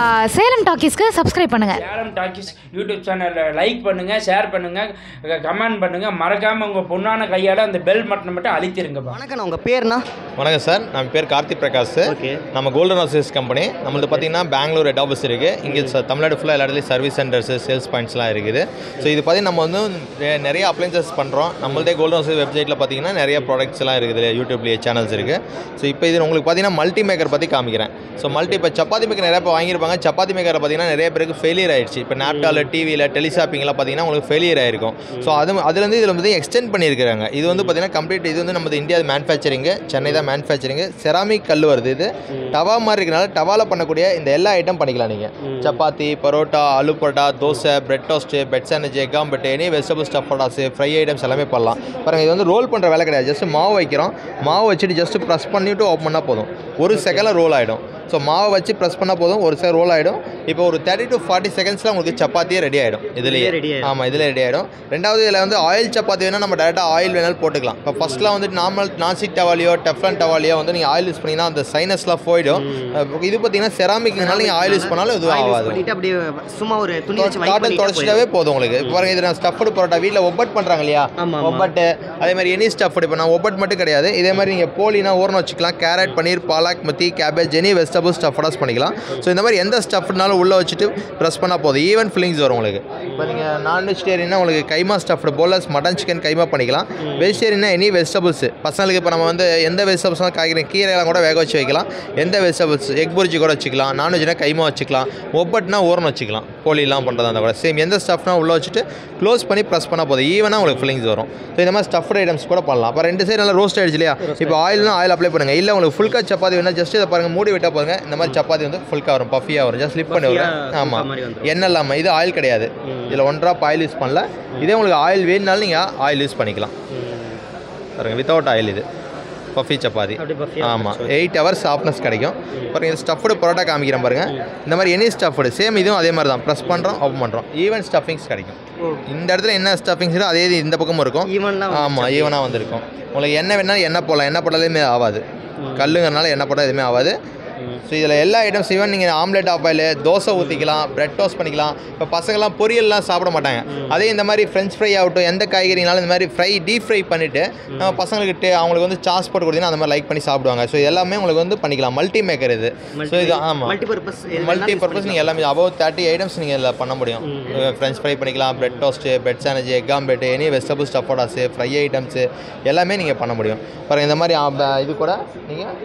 சேலம் டாக்கீஸ்க்கு சப்ஸ்கிரைப் பண்ணுங்கள் Salem talkies YouTube சேனலில் லைக் பண்ணுங்கள் ஷேர் பண்ணுங்கள் கமெண்ட் பண்ணுங்கள் மறக்காமல் உங்கள் பொண்ணான கையால் அந்த பெல் பட்டனை மட்டும் அழுத்திருங்கப்பா வணக்கம் உங்கள் பேர்னா வணக்கம் சார் நம்ம பேர் கார்த்திக் பிரகாஷ் ஓகே நம்ம கோல்டன் ஹவுசஸ் கம்பெனி நம்மளது பார்த்தீங்கன்னா பெங்களூர் ஹெட் ஆஃபீஸ் இருக்குது இங்கே ச- தமிழ்நாடு ஃபுல்லாக எல்லா இடத்துலையும் சர்வீஸ் சென்டர்ஸ் சேல்ஸ் பாயிண்ட்ஸ்லாம் இருக்குது ஸோ இது பார்த்தீங்கன்னா நம்ம வந்து நெ- நிறைய அப்ளைன்சஸ் பண்ணுறோம் நம்மள்தே கோல்டன் ஹவுஸ் வெப்சைட்டில் பார்த்தீங்கன்னா நிறைய ப்ராடக்ட்ஸ் எல்லாம் இருக்குது யூடியூப்லேயே சேனல்ஸ் இருக்குது ஸோ இப்போ இது உங்களுக்கு பார்த்தீங்கன்னா மல்டி மேக்கர் பற்றி காமிக்கிறேன் ஸோ மல்டி இப்போ சப்பாத்தி மேக்கர் நிறைய பேர் வாங்கியிருப்பாங்க சப்பாத்தி மேக்கரை பார்த்தீங்கன்னா நிறைய பேருக்கு ஃபெயிலியர் ஆயிடுச்சு இப்போ நாப்டாவில் டிவியில் டெலிஷாப்பிங்லாம் பார்த்தீங்கன்னா உங்களுக்கு ஃபெயிலியர் ஆயிருக்கும் ஸோ அது அதுலேருந்து இதில் வந்து எக்ஸ்டெண்ட் பண்ணியிருக்காங்க இது வந்து பார்த்தீங்கன்னா கம்ப்ளீட் இது வந்து நமது இந்தியா மேனுஃபேக்சரிங்கு சென்னை தான் மேனுஃபேக்சரிங்கு செராமிக் கல் வருது இது டவா மாதிரி இருக்கனால டவாவில் பண்ணக்கூடிய இந்த எல்லா ஐட்டம் பண்ணிக்கலாம் நீங்கள் chapati parotta aloo parotta dosa bread toast bread sandwich egg omelette any vegetable stuff parottas fry items எல்லாமே பண்ணலாம் பாருங்கள் இது வந்து ரோல் பண்ணுற வேலை கிடையாது ஜஸ்ட் மாவு வைக்கிறோம் மாவு வச்சுட்டு ஜஸ்ட் ப்ரெஸ் பண்ணிவிட்டு ஓப்பன் பண்ணால் போதும் ஒரு செகண்டில் ரோல் ஆகிடும் ஸோ மாவை வச்சு ப்ரெஸ் பண்ணால் போதும் ஒரு செகண்ட் ரோல் ஆகிடும் இப்போ ஒரு தேர்ட்டி டு ஃபார்ட்டி செகண்ட்ஸில் உங்களுக்கு சப்பாத்தியே ரெடி ஆகிடும் இதுலேயே ready ஆயிடும். ஆமாம் இதில் ரெடி ஆகிடும் ரெண்டாவது இதில் வந்து ஆயில் சப்பாத்தி வேணால் நம்ம டேரெக்டாக ஆயில் வேணாலும் போட்டுக்கலாம் இப்போ ஃபஸ்ட்லாம் வந்து நார்மல் நாசிக் டவாலியோ டெஃப்லன் டவாலியோ வந்து நீங்கள் ஆயில் யூஸ் பண்ணிங்கன்னா அந்த சைனஸ்லாம் போயிடும் அஹ் இது பார்த்தீங்கன்னா செராமிக்னால நீங்கள் ஆயில் யூஸ் பண்ணாலும் இதுவும் ஆயில் யூஸ் ஆகாது பண்ணிட்டு அப்படியே சும்மா ஒரு துணி வச்சு wipe காட்டன் பண்ணிட்டா தொடச்சிட்டாவே போதும் உங்களுக்கு இப்போ பாருங்க இது நான் ஸ்டஃப்டு பரோட்டா வீட்டில் ஒப்பட் பண்ணுறாங்க இல்லையா ஆமா, ஆமா. ஒப்பட்டு அதே மாதிரி எனி ஸ்டஃப்டு இப்போ நான் ஒப்பட் மட்டும் கிடையாது இதே மாதிரி நீங்கள் போலினா ஊறணும் வச்சுக்கலாம் கேரட் பன்னீர் பாலாக் மத்தி கேபேஜ் எனி வெஜிடபிள் ஸ்டஃப்டாஸ் பண்ணிக்கலாம் ஸோ இந்த மாதிரி எந்த ஸ்டஃப்னாலும் உள்ளே வச்சுட்டு ப்ரெஸ் பண்ணால் போதும் ஈவன் ஃபில்லிங்ஸ் வரும் உங்களுக்கு இப்போ நீங்கள் நான் வெஜிடேரியனா உங்களுக்கு கைமா ஸ்டஃப்டு போலஸ் மட்டன் சிக்கன் கைமா பண்ணிக்கலாம் வெஜிடேரியனா எனி வெஜிடபிள்ஸ் பசங்களுக்கு இப்போ நம்ம வந்து எந்த வெஜிடபிள்ஸ்லாம் காய்கறி கீரையெல்லாம் கூட வேக வச்சு வைக்கலாம் எந்த வெஜிடபிள்ஸ் எக் புரிஜி கூட வச்சுக்கலாம் நான்வெஜ்னா கைமா வச்சுக்கலாம் ஒப்பட்னா ஊறணும் வச்சுக்கலாம் போலிலாம் பண்ணுறதா இருந்தால் கூட சேம் எந்த ஸ்டஃப்னா உள்ளே வச்சுட்டு க்ளோஸ் பண்ணி ப்ரெஸ் பண்ணால் போதும் ஈவனாக உங்களுக்கு ஃபில்லிங்ஸ் வரும் ஸோ இந்த மாதிரி ஸ்டஃப்டு ஐட்டம்ஸ் கூட பண்ணலாம் அப்போ ரெண்டு சைடு நல்லா ரோஸ்ட் ஆயிடுச்சு இல்லையா இப்போ ஆயில்னா ஆயில் அப்ளை பண்ணுங்கள் இல்லை உங்களுக்கு ஃபுல்கா சப்பாத்தி வேணால் ஜஸ்ட் இதை பாருங்கள் மூடி விட்டால் போதுங்க இந்த மாதிரி சப்பாத்தி வந்து ஃபுல்கா வரும் பஃபியாக வரும் ஜஸ்ட் ஸ்லிப் பண்ணி வரும் Puffy-ஆ ஆமாம் full-ஆ மாதிரி வந்துரும். எண்ணெய் இல்லாமல் இது ஆயில் கிடையாது இதில் ஒன் ட்ராப் ஆயில் யூஸ் பண்ணல இதே உங்களுக்கு ஆயில் வேணுனாலும் நீங்கள் ஆயில் யூஸ் பண்ணிக்கலாம் பாருங்கள் வித்தவுட் ஆயில் இது பஃபி சப்பாத்தி அப்படியே puffy ஆ ஆமாம் எயிட் ஹவர்ஸ் சாஃப்ட்னஸ் கிடைக்கும் பாருங்க இது ஸ்டஃப்டு பரோட்டா காமிக்கிறேன் பாருங்கள் இந்த மாதிரி எனி ஸ்டஃப்டு சேம் இதுவும் அதே மாதிரி தான் ப்ரெஸ் பண்ணுறோம் ஓப்பன் பண்ணுறோம் ஈவன் ஸ்டஃபிங்ஸ் கிடைக்கும் ஓ. இந்த இடத்துல என்ன ஸ்டஃபிங்ஸ் அதே இது இந்த பக்கமும் இருக்கும் Even-ஆ வந்து ஆமாம் ஈவனாக வந்திருக்கும் உங்களுக்கு என்ன வேணாலும் எண்ணெய் போடலாம் எண்ணெய் போட்டாலும் எதுவுமே ஆகாது கல்லுங்கிறனால எண்ணெய் போட்டால் எதுவுமே ஆகாது ஸோ இதில் எல்லா ஐட்டம்ஸ் ஈவன் நீங்கள் ஆம்லெட் ஆப்பாயில் தோசை ஊற்றிக்கலாம் பிரெட் டோஸ்ட் பண்ணிக்கலாம் இப்போ பசங்கள்லாம் பொரியல்லாம் சாப்பிட மாட்டாங்க அதே இந்த மாதிரி ஃப்ரெஞ்ச் ஃப்ரை ஆகட்டும் எந்த காய்கறினாலும் இந்த மாதிரி ஃப்ரை டீப் ஃப்ரை பண்ணிவிட்டு நம்ம பசங்களுக்கு டே- அவங்களுக்கு வந்து சாஸ் போட்டு கொடுத்தீங்கன்னா அந்த மாதிரி லைக் பண்ணி சாப்பிடுவாங்க ஸோ எல்லாமே உங்களுக்கு வந்து பண்ணிக்கலாம் மல்டி மேக்கர் இது ஸோ இது ஆமாம் மல்டி பர்பஸ் மல்டி பர்பஸ் நீங்கள் எல்லாமே அபவ் தேர்ட்டி ஐட்டம்ஸ் நீங்கள் இதில் பண்ண முடியும் ஃப்ரெஞ்ச் ஃப்ரை பண்ணிக்கலாம் bread toast bread sandwich egg omelette any vegetable ஸ்டஃபோடாஸு ஃப்ரை ஐட்டம்ஸு எல்லாமே நீங்கள் பண்ண முடியும் பாருங்கள் இந்த மாதிரி ஆ, ப- இது கூட நீங்கள்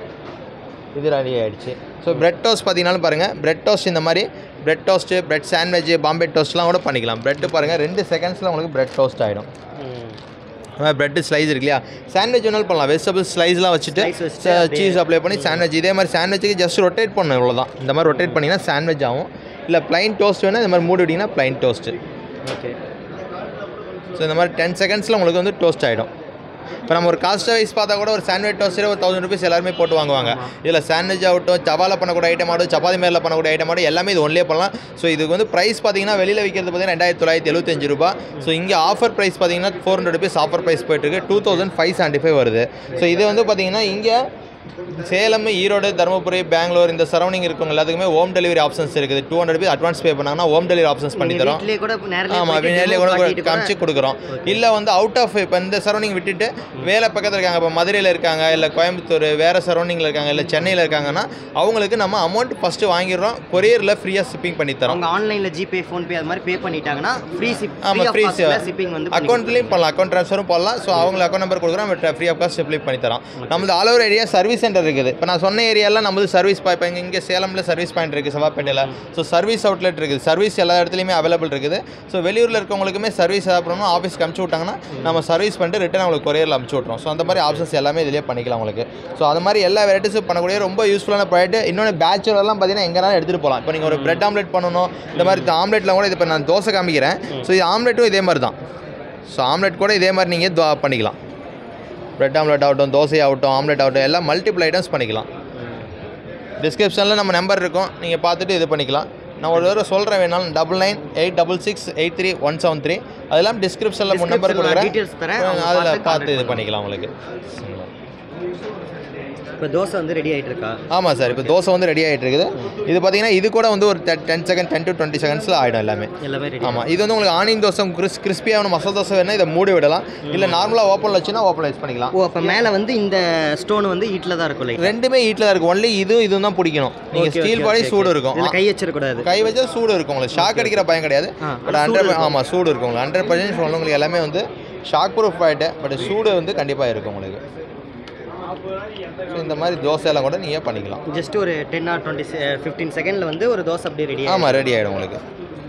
இது ரெடி ஆகிடுச்சு ஸோ பிரெட் டோஸ்ட் பார்த்தீங்கன்னாலும் பாருங்கள் பிரெட் டோஸ்ட் இந்த மாதிரி bread toast bread sandwich Bombay டோஸ்ட்லாம் கூட பண்ணிக்கலாம் பிரெட் பாருங்கள் ரெண்டு செகண்ட்ஸில் உங்களுக்கு பிரெட் டோஸ்ட் ஆகிடும் பிரெட் ஸ்லைஸ் இருக்கு இல்லையா சாண்ட்விச் வேணாலும் பண்ணலாம் வெஜிடபிள் ஸ்லைஸ்லாம் வச்சுட்டு Slice வச்சுட்டு அப்படியே- சீஸ் அப்ளை பண்ணி சாண்ட்விச் இதே மாதிரி சாண்ட்விச்சுக்கு ஜஸ்ட் ரொட்டேட் பண்ணணும் இவ்வளோதான் இந்த மாதிரி ரொட்டேட் பண்ணிங்கன்னா சாண்ட்விச் ஆகும் இல்லை ப்ளைன் டோஸ்ட் வேணால் இந்த மாதிரி மூடி விட்டிங்கன்னா ப்ளைன் டோஸ்ட்டு ஓகே ஸோ இந்த மாதிரி டென் செகண்ட்ஸில் உங்களுக்கு வந்து டோஸ்ட் ஆகிடும் இப்போ நம்ம ஒரு காஸ்ட் வைஸ் பார்த்தா கூட ஒரு சாண்ட்விச் டோஸ்டே ஒரு தௌசண்ட் ருபீஸ் எல்லாருமே போட்டு வாங்குவாங்க இதில் சாண்ட்விச் ஆகட்டும் சவால பண்ணக்கூடிய ஐட்டம் ஆகட்டும் சப்பாத்தி மேலே பண்ணக்கூடிய ஐட்டம் ஆகட்டும் எல்லாமே இது ஒன்லேயே பண்ணலாம் ஸோ இதுக்கு வந்து ப்ரைஸ் பார்த்தீங்கன்னா வெளியில் விற்கிறது பார்த்தீங்கன்னா ரெண்டாயிரத்தி தொள்ளாயிரத்தி எழுபத்தஞ்சு ரூபா ஸோ இங்கே ஆஃபர் ப்ரைஸ் பார்த்தீங்கன்னா four hundred rupees offer price போயிட்டுருக்கு two thousand five seventy five வருது ஸோ இது வந்து பார்த்தீங்கன்னா இங்கே சேலம் ஈரோடு தருமபுரி பெங்களூர் இந்த சரௌண்டிங் இருக்கவங்க எல்லாத்துக்குமே ஹோம் டெலிவரி ஆப்ஷன்ஸ் இருக்குது two hundred rupees advance pay பண்ணாங்கன்னா ஹோம் டெலிவரி ஆப்ஷன்ஸ் பண்ணி நீங்க தரோம் வீட்லயே கூட நேர்லயே ஆமாம் போயிட்டு நேர்லேயே demo கூட காட்டிட்டு கூட- காமிச்சு கொடுக்குறோம் இல்லை வந்து அவுட் ஆஃப் இப்போ இந்த சரௌண்டிங் விட்டுட்டு வேலை பக்கத்தில் இருக்காங்க இப்போ மதுரையில் இருக்காங்க இல்லை கோயம்புத்தூர் வேறு சரௌண்டிங்கில் இருக்காங்க இல்லை சென்னையில் இருக்காங்கன்னா அவங்களுக்கு நம்ம அமௌண்ட் ஃபஸ்ட்டு வாங்கிடுறோம் கொரியரில் ஃப்ரீயாக ஷிப்பிங் பண்ணி தரோம் அவங்க ஆன்லைன்ல ஜிபே ஃபோன் பே அது மாதிரி பே பண்ணிட்டாங்கன்னா ஃப்ரீ சிப் ஆமாம் ஃப்ரீ ஷிப்பிங் வந்து அக்கௌண்ட்லேயும் பண்ணலாம் அக்கௌண்ட் ட்ரான்ஸ்ஃபரும் பண்ணலாம் ஸோ அவங்களுக்கு அக்கௌண்ட் நம்பர் கொடுக்குறோம் நம்ம ஃப்ரீ ஆஃப் காஸ்ட் ஷிப்லி பண்ணி தரோம் நம்மளது all over area service center இருக்குது இப்போ நான் சொன்ன ஏரியாலாம் நம்மளது சர்வீஸ் இப்போ இங்கே இங்கே சேலமில் சர்வீஸ் பாயிண்ட் இருக்குது சவாப்பேட்டையில் ஸோ சர்வீஸ் அவுட்லெட் இருக்குது சர்வீஸ் எல்லா இடத்துலையுமே அவைலபிள் இருக்குது ஸோ வெளியூரில் இருக்கவங்களுக்குமே சர்வீஸ் சாப்பிடணும் ஆஃபீஸ்க்கு அமுச்சு விட்டாங்கன்னா நம்ம சர்வீஸ் பண்ணிட்டு ரிட்டன் அவங்களுக்கு கொரியரில் அமுச்சு விட்றோம் ஸோ அந்த மாதிரி ஆப்ஷன்ஸ் எல்லாமே இதிலே பண்ணிக்கலாம் உங்களுக்கு ஸோ அது மாதிரி எல்லா வெரைட்டிஸும் பண்ணக்கூடிய ரொம்ப யூஸ்ஃபுல்லான ப்ராடக்ட் இன்னொன்று பேச்சுலர்லாம் பார்த்தீங்கன்னா எங்கேனாலும் எடுத்துகிட்டு போகலாம் இப்போ நீங்கள் ஒரு பிரெட் ஆம்லெட் பண்ணணும் இந்த மாதிரி ஆம்லெட்லாம் கூட இது இப்போ நான் தோசை காமிக்கிறேன் ஸோ இது ஆம்லெட்டும் இதே மாதிரி தான் ஸோ ஆம்லெட் கூட இதே மாதிரி நீங்கள் பண்ணிக்கலாம் பிரெட் ஆம்லெட் ஆகட்டும் தோசை ஆகட்டும் ஆம்லெட் ஆகட்டும் எல்லாம் மல்டிபிள் ஐட்டம்ஸ் பண்ணிக்கலாம் டிஸ்கிரிப்ஷனில் நம்ம நம்பர் இருக்கும் நீங்கள் பார்த்துட்டு இது பண்ணிக்கலாம் நான் ஒரு தடவை சொல்கிறேன் வேணாலும் double nine eight double six eight three one seven three அதெல்லாம் டிஸ்கிரிப்ஷனில் நம்பர் Description ல கொடுக்குறேன் details தரேன். அவங்க அதில் பார்த்து பார்த்து இது contact பண்ணிக்கலாம் உங்களுக்கு இப்போ தோசை வந்து ரெடி ஆகிட்டு இருக்கா ஆமாம் சார் இப்போ தோசை வந்து ரெடி ஆகிட்டு இருக்குது இது பார்த்தீங்கன்னா இது கூட வந்து ஒரு ten second ten to twenty செகண்ட்ஸில் ஆகிடும் எல்லாமே எல்லாமே ரெடி ஆமாம் இது வந்து உங்களுக்கு ஆனியன் தோசை கிறிஸ் கிறிஸ்பியான மசாலா தோசை வேணால் இதை மூடி விடலாம் இல்லை நார்மலாக ஓப்பனில் வச்சுன்னா ஓப்பனில் யூஸ் பண்ணிக்கலாம் ஓ அப்போ மேலே வந்து இந்த ஸ்டோன் வந்து ஹீட்டில் தான் இருக்கும் லைக் ரெண்டுமே ஹீட்டில் தான் இருக்கும் ஒன்லி இதுவும் இதுவும் தான் பிடிக்கணும் நீங்கள் ஸ்டீல் பாடி சூடு இருக்கும் இதில் கை வச்சிடக்கூடாது கை வச்சா சூடு இருக்கும் உங்களுக்கு ஷாக் அடிக்கிற பயம் கிடையாது ஆ, பட் ஹண்ட்ரட் ஆமாம் சூடு இருக்கும் உங்களுக்கு ஹண்ட்ரட் பர்சன்ட் சொல்லணும் உங்களுக்கு எல்லாமே வந்து ஷாக் ப்ரூஃப் ஆகிட்டு பட் சூடு வந்து கண்டிப்பாக இருக்கும் உங்களுக்கு ஸோ இந்த மாதிரி தோசையெல்லாம் கூட நீங்கள் பண்ணிக்கலாம் ஜஸ்ட் ஒரு டென் ஆர் டுவெண்ட்டி ஃபிஃப்டீன் செகண்டில் வந்து ஒரு தோசை அப்படியே ரெடி ஆமாம் ரெடி ஆகிடும் உங்களுக்கு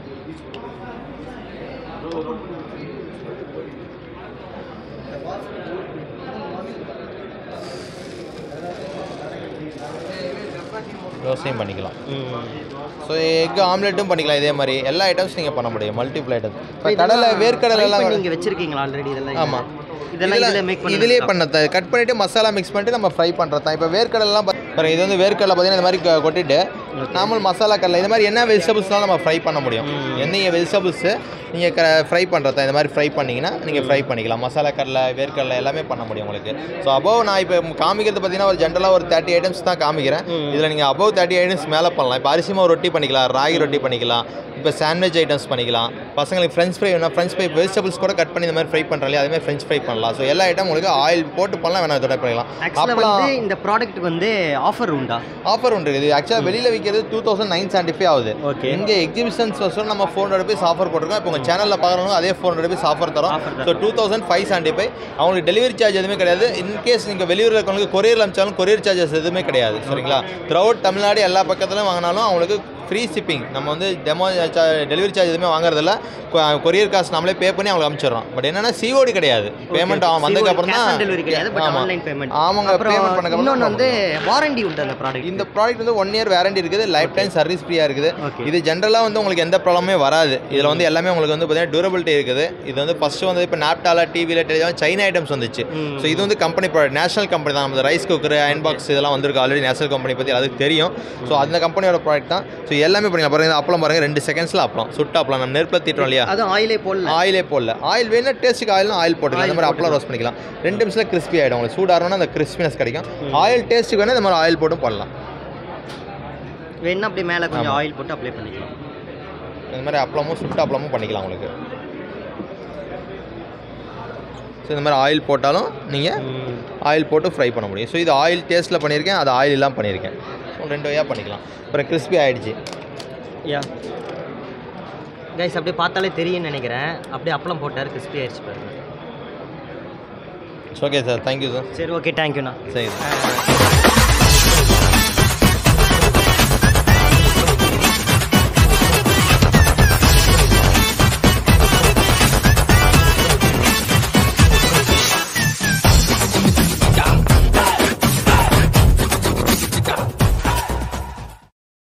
தோசையும் பண்ணிக்கலாம் ஸோ எக் ஆம்லெட்டும் பண்ணிக்கலாம் இதே மாதிரி எல்லா ஐட்டம்ஸ் நீங்கள் பண்ண முடியும் மல்டிபிள் ஐட்டம் இப்போ கடலை வேர்க்கடலை எல்லாம் நீங்கள் வச்சிருக்கீங்களா ஆல்ரெடி இதெல்லாம் ஆமாம் இதெல்லாம் இதில் மேக் பண்ணி இதுலேயே பண்ண கட் பண்ணிட்டு மசாலா மிக்ஸ் பண்ணிட்டு நம்ம ஃப்ரை பண்ணுறது தான் இப்போ வேர்க்கடலாம் பாருங்க இது வந்து வேர்க்கடலை பார்த்தீங்கன்னா இந்த மாதிரி க- கொட்டிட்டு நார்மல் மசாலா கடலை இந்த மாதிரி என்ன வெஜிடபிள்ஸ்லாம் நம்ம ஃப்ரை பண்ண முடியும் என்ன வெஜிடபிள்ஸு நீங்கள் க ஃப்ரை பண்ணுறது தான் இந்த மாதிரி ஃப்ரை பண்ணிங்கன்னா நீங்கள் ஃப்ரை பண்ணிக்கலாம் மசாலா கடலை வேர்க்கடலை எல்லாமே பண்ண முடியும் உங்களுக்கு ஸோ அபவ் நான் இப்போ காமிக்கிறது பார்த்தீங்கன்னா ஒரு ஜென்ரலாக ஒரு தேர்ட்டி ஐட்டம்ஸ் தான் காமிக்கிறேன் இதில் நீங்கள் அபவ் தேர்ட்டி ஐட்டம்ஸ் மேலே பண்ணலாம் இப்போ அரிசி மாவு ரொட்டி பண்ணிக்கலாம் ராகி ரொட்டி பண்ணிக்கலாம் இப்போ சாண்ட்விச் ஐட்டம்ஸ் பண்ணிக்கலாம் பசங்களுக்கு ஃப்ரெஞ்ச் ஃப்ரை வேணா ஃப்ரெஞ்ச் ஃப்ரை வெஜிடபிள்ஸ் கூட கட் பண்ணி இந்த மாதிரி ஃப்ரை பண்ணுறாங்க அதே மாதிரி ஃப்ரெஞ்ச் ஃப்ரை பண்ணலாம் ஸோ எல்லா ஐட்டம் உங்களுக்கு ஆயில் போட்டு பண்ணலாம் வேணா இதோட பண்ணிக்கலாம் ஆக்சுவலாக அப்பலாம் வந்து இந்த ப்ராடக்ட்டுக்கு வந்து ஆஃபர் உண்டா ஆஃபர் உண்டு இது ஆக்சுவலாக வெளியில் விற்கிறது two thousand nine seventy five ஆகுது Okay. இங்கே எக்ஸிபிஷன்ஸ் வசூல் நம்ம ஃபோர் ஹண்ட்ரட் ருபீஸ் ஆஃபர் போட்டிருக்கோம் இப்போ உங்கள் சேனலில் பார்க்குறவங்க அதே ஃபோர் ஹண்ட்ரட் ருபீஸ் ஆஃபர் தரோம் Offer தரோம். So two thousand five seventy five அவங்களுக்கு டெலிவரி சார்ஜ் எதுவுமே கிடையாது இன்கேஸ் நீங்கள் வெளியூரில் இருக்கவங்களுக்கு கொரியர் அனுப்பிச்சாலும் கொரியர் சார்ஜஸ் எதுவுமே கிடையாது சரிங்களா த்ரூஅவுட் தமிழ்நாடு எல்லா பக்கத்துலையும் வாங்கினாலும் அவங்களுக்கு ஃப்ரீ ஷிப்பிங் நம்ம வந்து டெமோ டெலிவரி சார்ஜ் எதுவுமே வாங்குறதில்ல கொரியர் காசு நம்மளே பே பண்ணி அவங்களுக்கு அனுப்பிச்சிடுறோம் பட் என்னன்னா சிஓடி கிடையாது பேமெண்ட் அவன் வந்ததுக்கப்புறம் கேஷ் ஆன் டெலிவரி கிடையாது பட் தான் ஆன்லைன் பேமெண்ட் அவங்க பேமெண்ட் பண்ணக்கப்புறம் இன்னொன்று வந்து வாரண்டி உண்டு அந்த ப்ராடக்ட் இந்த ப்ராடக்ட் வந்து ஒன் இயர் வேரண்டி இருக்குது லைஃப் டைம் சர்வீஸ் ஃப்ரீயாக இருக்குது Okay. இது ஜென்ரலாக வந்து உங்களுக்கு எந்த ப்ராப்ளமே வராது இதில் வந்து எல்லாமே உங்களுக்கு வந்து பார்த்தீங்கன்னா டியூரபிலிட்டி இருக்குது இது வந்து ஃபஸ்ட்டு வந்து இப்போ நாப்டாலா டிவியில் டெலிவிஷன் சைனா ஐட்டம்ஸ் வந்துச்சு ஸோ இது வந்து கம்பெனி ப்ராடக்ட் நேஷனல் கம்பெனி தான் நம்ம ரைஸ் குக்கர் அயன் பாக்ஸ் இதெல்லாம் வந்திருக்கு ஆல்ரெடி நேஷனல் கம்பெனி பற்றி அதுக்கு தெரியும் ஸோ அந்த கம்பெனியோட ப்ராடக்ட் தான் ஸோ எல்லாமே பண்ணிக்கலாம் பாருங்க இந்த அப்பளம் பாருங்க ரெண்டு செகண்ட்ஸில் அப்பளம் சுட்ட அப்பளம் நம்ம நெருப்பில் தீட்டுறோம் இல்லையா அதுவும் ஆயிலே போடல ஆயிலே போடல ஆயில் வேணும்னா டேஸ்ட்டுக்கு ஆயில்னா ஆயில் போட்டுக்கலாம் இந்த மாதிரி அப்பளம் ரோஸ்ட் பண்ணிக்கலாம் ரெண்டு நிமிஷத்தில் கிறிஸ்பி ஆகிடும் உங்களுக்கு சூடாகணும்னா அந்த கிறிஸ்பினஸ் கிடைக்கும் ஆயில் டேஸ்ட்டுக்கு வேணால் இந்த மாதிரி ஆயில் போட்டும் பண்ணலாம் வேணா அப்படி மேலே கொஞ்சம் ஆயில் போட்டு அப்ளை பண்ணிக்கலாம் இந்த மாதிரி அப்பளமும் சுட்ட அப்பளமும் பண்ணிக்கலாம் உங்களுக்கு ஸோ இந்த மாதிரி ஆயில் போட்டாலும் நீங்கள் ஆயில் போட்டு ஃப்ரை பண்ண முடியும் ஸோ இது ஆயில் டேஸ்ட்டில் பண்ணியிருக்கேன் அது ஆயில் இல்லாமல் பண்ணியிருக்கேன் ஸோ ரெண்டு வகையாக பண்ணிக்கலாம் அப்புறம் கிறிஸ்பி ஆகிடுச்சு யா கைஸ் அப்படியே பார்த்தாலே தெரியும்னு நினைக்கிறேன் அப்படியே அப்பளம் போட்டார் கிறிஸ்பி ஆயிடுச்சு பாருங்க ஓகே சார் தேங்க்யூ சார் சரி ஓகே தேங்க்யூண்ணா சரி